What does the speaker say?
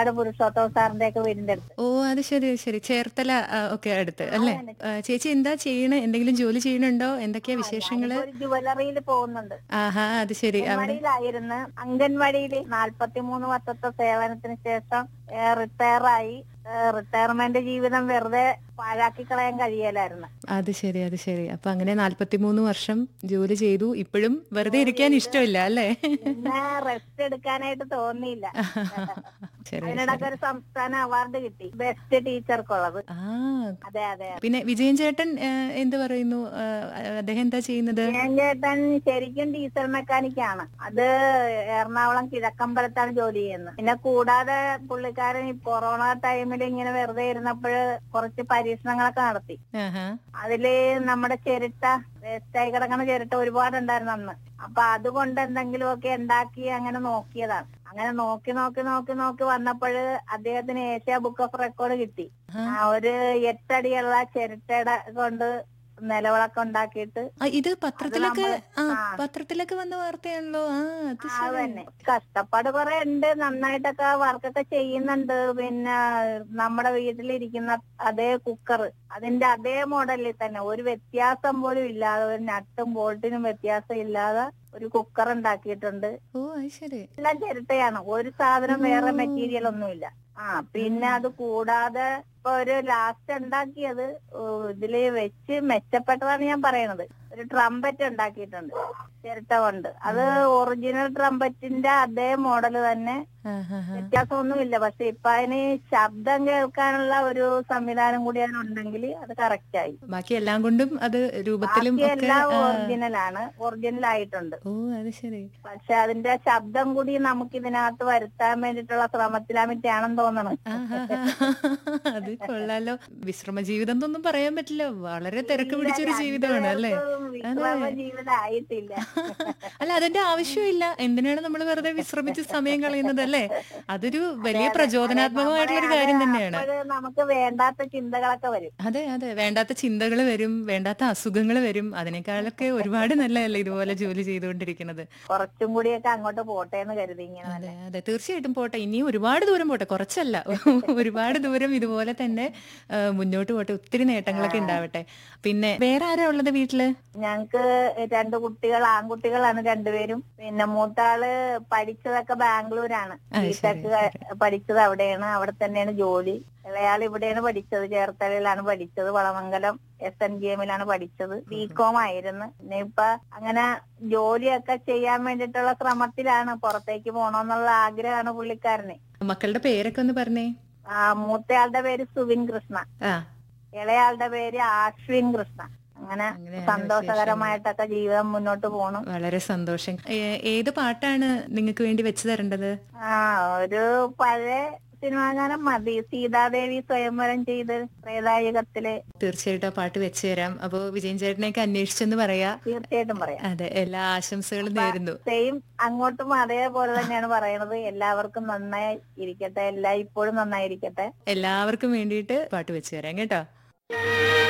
അവിടെ പുരുഷോത്തമ സാറിന്റെ ഒക്കെ വീടിന്റെ അടുത്ത് ഓ അത് ശരി ശരി ചേർത്തല ആ, ഒക്കെ അടുത്ത് അല്ലേ ആ, ചേച്ചി എന്താ ചെയ്യണ എന്തെങ്കിലും ജോലി ചെയ്യണുണ്ടോ എന്തൊക്കെയാ വിശേഷങ്ങള് ഒരു ജുവലറിയിൽ പോകുന്നുണ്ട് ആഹാ അത് ശരി അവിടെ അംഗൻവാടിയിലായിരുന്നു അംഗൻവാടിയിൽ നാല്പത്തിമൂന്ന് വർഷത്തെ സേവനത്തിന് ശേഷം റിട്ടയർ ആയി റിട്ടയർമെന്റ് ജീവിതം വെറുതെ പാഴാക്കി കളയാൻ കഴിയലായിരുന്നു അത് ശരി അത് ശരി അപ്പൊ അങ്ങനെ നാല്പത്തിമൂന്ന് വർഷം ജോലി ചെയ്തു ഇപ്പോഴും വെറുതെ ഇരിക്കാൻ ഇഷ്ടമില്ല അല്ലേ പിന്നെ റെസ്റ്റ് എടുക്കാനായിട്ട് തോന്നിയില്ല ശരി അതിനിടയ്ക്ക് ഒരു സംസ്ഥാന അവാർഡ് കിട്ടി ബെസ്റ്റ് ടീച്ചർക്കുള്ളത് ആ അതെ അതെ പിന്നെ വിജയൻ ചേട്ടൻ ആ, എന്ത് പറയുന്നു ആ, അദ്ദേഹം എന്താ ചെയ്യുന്നത് ഞാൻ ചേട്ടൻ ശരിക്കും ഡീസൽ മെക്കാനിക് ആണ് അത് എറണാകുളം കിഴക്കമ്പലത്താണ് ജോലി ചെയ്യുന്നത് പിന്നെ കൂടാതെ പുള്ളിക്കാരൻ ഈ കൊറോണ ടൈമിൽ ഇങ്ങനെ വെറുതെ ഇരുന്നപ്പോൾ കുറച്ച് പരീക്ഷണങ്ങളൊക്കെ നടത്തി ആഹാ അതില് നമ്മുടെ ചിരട്ട വേസ്റ്റായി കിടക്കുന്ന ചിരട്ട ഒരുപാടുണ്ടായിരുന്നു അന്ന് അപ്പൊ അതുകൊണ്ട് എന്തെങ്കിലുമൊക്കെ ഉണ്ടാക്കി അങ്ങനെ നോക്കിയതാണ് അങ്ങനെ നോക്കി നോക്കി നോക്കി നോക്കി വന്നപ്പോൾ അദ്ദേഹത്തിന് ഏഷ്യ ബുക്ക് ഓഫ് റെക്കോർഡ് കിട്ടി ആ. ആ ഒരു എട്ടടിയുള്ള ചിരട്ടയുടെ കൊണ്ട് നിലവിളക്ക് ഉണ്ടാക്കിയിട്ട് ആ, ഇത് പത്രത്തിലൊക്കെ ആ ആ. പത്രത്തിലൊക്കെ വന്ന വാർത്തയാണല്ലോ ആ അത് ആ ശരി തന്നെ കഷ്ടപ്പാട് കുറെ ഉണ്ട് നന്നായിട്ടൊക്കെ വർക്കൊക്കെ ചെയ്യുന്നുണ്ട് പിന്നെ നമ്മുടെ വീട്ടിലിരിക്കുന്ന അതേ കുക്കർ അതിന്റെ അതേ മോഡലിൽ തന്നെ ഒരു വ്യത്യാസം പോലും ഇല്ലാതെ ഒരു നട്ടും ബോൾട്ടിനും വ്യത്യാസം ഇല്ലാതെ ഒരു കുക്കർ ഉണ്ടാക്കിയിട്ടുണ്ട് ഓ അത് ശരി എല്ലാം ചിരട്ടയാണ് ഒരു സാധനം വേറെ ഓ. മെറ്റീരിയൽ ഒന്നുമില്ല ആ പിന്നെ അത് കൂടാതെ ഇപ്പൊ ഒരു ലാസ്റ്റ് ഉണ്ടാക്കിയത് ഓ, ഇതില് വെച്ച് മെച്ചപ്പെട്ടതാണ് ഞാൻ പറയണത് ഒരു ട്രംപറ്റ് ഉണ്ടാക്കിയിട്ടുണ്ട് ചിരട്ട കൊണ്ട് അത് ഒറിജിനൽ ട്രംപറ്റിന്റെ അതേ മോഡൽ തന്നെ ആഹാ, ആഹാ. വ്യത്യാസമൊന്നുമില്ല പക്ഷെ ഇപ്പൊ അതിന് ശബ്ദം കേൾക്കാനുള്ള ഒരു സംവിധാനം കൂടി അതിനുണ്ടെങ്കിൽ അത് കറക്റ്റ് ആയി ബാക്കി എല്ലാം കൊണ്ടും അത് രൂപത്തിലും ബാക്കി ഒക്കെ എല്ലാം ആ, ഒറിജിനൽ ആണ് ഒറിജിനൽ ആയിട്ടുണ്ട് ഓ അത് ശരി പക്ഷെ അതിന്റെ ശബ്ദം കൂടി നമുക്ക് ഇതിനകത്ത് വരുത്താൻ വേണ്ടിയിട്ടുള്ള ശ്രമത്തിലാമിട്ടാണെന്ന് തോന്നണം ആഹാഹാ. അത് കൊള്ളാലോ വിശ്രമ ജീവിതം എന്നൊന്നും പറയാൻ പറ്റില്ല വളരെ തിരക്ക് പിടിച്ചൊരു ജീവിതമാണ് അല്ലേ വിശ്രമ ജീവിതം ആയിട്ടില്ല അല്ല അതിന്റെ ആവശ്യമില്ല എന്തിനാണ് നമ്മൾ വെറുതെ വിശ്രമിച്ച് സമയം കളയുന്നത് അല്ലേ അതൊരു വലിയ പ്രചോദനാത്മകമായിട്ടുള്ള ഒരു കാര്യം തന്നെയാണ് അപ്പോഴ് നമുക്ക് വേണ്ടാത്ത ചിന്തകളൊക്കെ വരും അതെ അതെ വേണ്ടാത്ത ചിന്തകൾ വരും വേണ്ടാത്ത അസുഖങ്ങൾ വരും അതിനേക്കാളൊക്കെ ഒരുപാട് നല്ലതല്ലേ ഇതുപോലെ ജോലി ചെയ്തുകൊണ്ടിരിക്കുന്നത് കുറച്ചും കൂടിയൊക്കെ അങ്ങോട്ട് പോട്ടെ എന്ന് കരുതി ഇങ്ങനെ അതെ അതെ തീർച്ചയായിട്ടും പോട്ടെ ഇനിയും ഒരുപാട് ദൂരം പോട്ടെ കുറച്ചല്ല ഒരുപാട് ദൂരം ഇതുപോലെ തന്നെ ആ, മുന്നോട്ട് പോട്ടെ ഒത്തിരി നേട്ടങ്ങളൊക്കെ ഉണ്ടാവട്ടെ പിന്നെ വേറെ ആരാ ഉള്ളത് വീട്ടില് ഞങ്ങക്ക് രണ്ട് കുട്ടികൾ ആൺകുട്ടികളാണ് രണ്ടുപേരും പിന്നെ മൂത്താള് പഠിച്ചതൊക്കെ ബാംഗ്ലൂരാണ് അത് ശരി, ബിടെക് പഠിച്ചത് അവിടെയാണ് അവിടെ തന്നെയാണ് ജോലി ഇളയാൾ ഇവിടെയാണ് പഠിച്ചത് ചേർത്തലയിലാണ് പഠിച്ചത് വളമംഗലം എസ് എൻ ജി എമ്മിലാണ് പഠിച്ചത് ബികോം ആയിരുന്നു പിന്നെ ഇപ്പൊ അങ്ങനെ ജോലിയൊക്കെ ചെയ്യാൻ വേണ്ടിയിട്ടുള്ള ശ്രമത്തിലാണ് പുറത്തേക്ക് പോണോന്നുള്ള ആഗ്രഹമാണ് പുള്ളിക്കാരന് മക്കളുടെ പേരൊക്കെ ഒന്ന് പറഞ്ഞേ ആ മൂത്തയാളുടെ പേര് സുവിൻ കൃഷ്ണ ആ ഇളയാളുടെ പേര് ആശ്വിൻ കൃഷ്ണ അങ്ങനെ അങ്ങനെയാണ് സന്തോഷകരമായിട്ടൊക്കെ ജീവിതം മുന്നോട്ട് പോണു വളരെ സന്തോഷം ഏ- ഏത് പാട്ടാണ് നിങ്ങൾക്ക് വേണ്ടി വെച്ചു തരേണ്ടത് ആ ഒരു പഴയ സിനിമാ ഗാനം മതി സീതാദേവി സ്വയംവരം ചെയ്ത് പ്രേതായുഗത്തിലെ തീർച്ചയായിട്ടും ആ പാട്ട് വെച്ചു തരാം അപ്പോ വിജയൻ ചേട്ടനെയൊക്കെ അന്വേഷിച്ചെന്ന് പറയാ തീർച്ചയായിട്ടും പറയാം അതെ എല്ലാ ആശംസകളും നേരുന്നു സെയിം അങ്ങോട്ടും അതേപോലെ തന്നെയാണ് പറയണത് എല്ലാവർക്കും നന്നായി ഇരിക്കട്ടെ എല്ലാ ഇപ്പോഴും നന്നായിരിക്കട്ടെ എല്ലാവർക്കും വേണ്ടിയിട്ട് പാട്ട് വെച്ചു തരാം കേട്ടോ